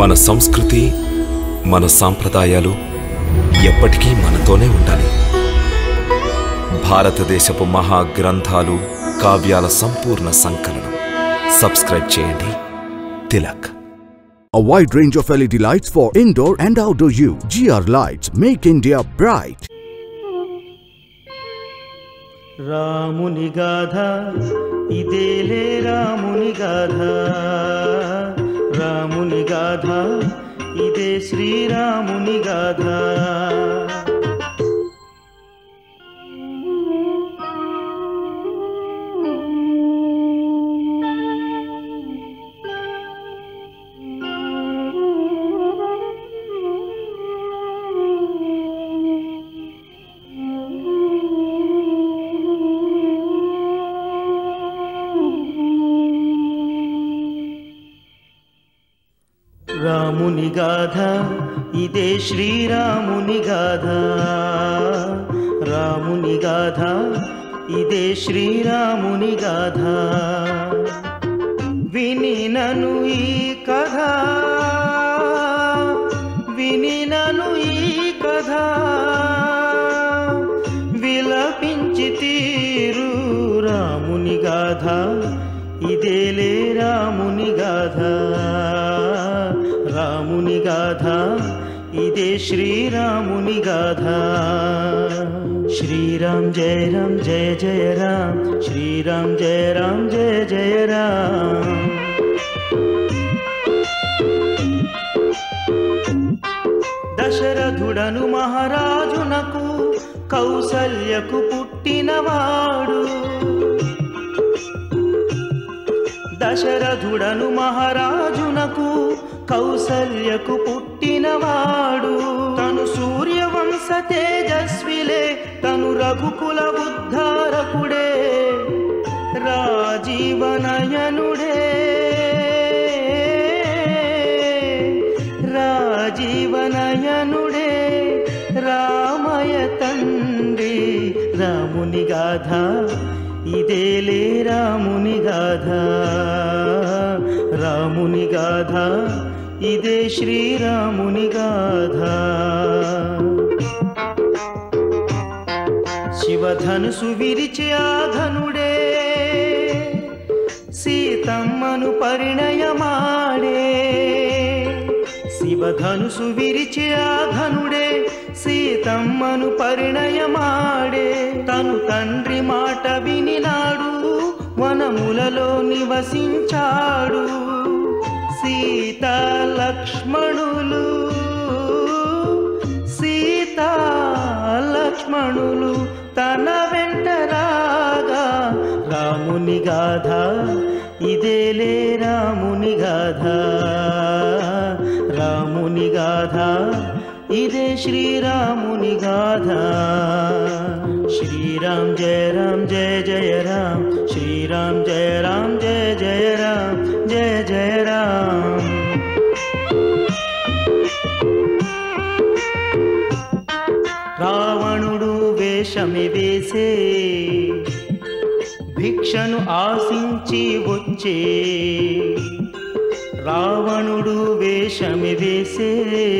మన సంస్కృతి మన సాంప్రదాయాలు ఎప్పటికీ మనతోనే ఉండాలి భారతదేశపు మహా గ్రంథాలు కావ్యాల సంపూర్ణ సంకలనం సబ్స్క్రైబ్ చేయండి Tilak A wide range of LED lights for indoor and outdoor use. GR Lights make India bright. రాముని గాథ ఇదేలే రాముని గాథ రాముని గాథ ఇదే శ్రీరాముని గాథ రాముని గాథ ఇదే శ్రీరాముని గాథ రాముని గాథ ఇదే శ్రీరాముని గాథ వినినను ఈ కథ వినినను ఈ కథ విలపించి తీరు రాముని గాథ ఇదేలే రాముని గాథ రాముని గాథ ఇదే శ్రీరాముని గాథ శ్రీరామ్ జయ రామ్ జయ జయ రామ్ శ్రీరామ్ జయ రామ్ జయ జయ రామ్ దశరథుడను మహారాజునకు కౌసల్యకు పుట్టినవాడు దశరథుడను మహారాజునకు కౌసల్యకు పుట్టినవాడు తను సూర్యవంశ తేజస్విలే తను రఘుకుల ఉద్ధారకుడే రాజీవనయనుడే రాజీవనయనుడే రామయ తండ్రి రాముని గాథ ఇదేలే రాముని గాథ రాముని గాథ ఇదే శ్రీరాముని గాథ శివధనుసు విరిచి ఆధనుడే సీతమ్మను పరిణయమాడే శివధనుసు విరిచి ఆధనుడే సీతమ్మను పరిణయమాడే తను తండ్రి మాట వినినాడు వనములలో నివసించాడు సీతా లక్ష్మణులు సీతా లక్ష్మణులు తన వెంట రాగా రాముని గాథ ఇదేలే రాముని గాథ రాముని గాథ ఇదే శ్రీరాముని గాథ శ్రీరామ్ జయ రామ్ జయ జయ రామ్ శ్రీరామ్ జయ రామ్ జయ జయ రామ్ జయ జయ రామ్ రావణుడు వేషమి వేసే భిక్షను ఆశించి వచ్చే రావణుడు వేషమి వేసే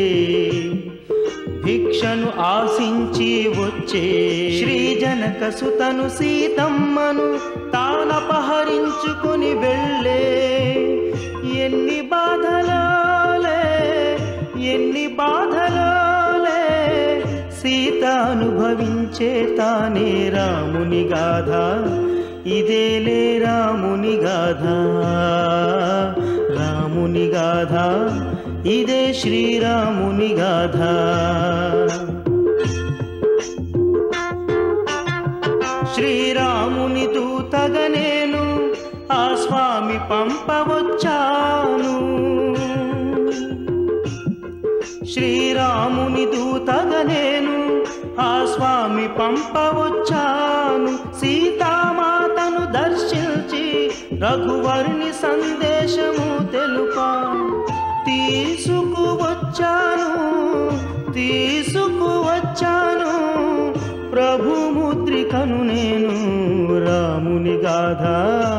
భిక్షను ఆశించి వచ్చే శ్రీ జనక సుతను సీతమ్మను తానపహరించుకుని వెళ్ళే ఎన్ని బాధలోలే ఎన్ని బాధలోలే సీత అనుభవించే తానే రాముని గాథ ఇదేలే రాముని గాథ రాముని గాథ ఇదే శ్రీరాముని గాథ శ్రీరాముని దూతగా నేను ఆ స్వామి పంపవచ్చాను శ్రీరాముని దూతగా నేను ఆ స్వామి పంపవచ్చాను సీతామాతను దర్శించి రఘువరుని సందేశము తెలుపా తీసుకువచ్చాను తీసుకువచ్చాను ప్రభు ముద్రికను నేను రాముని గాథ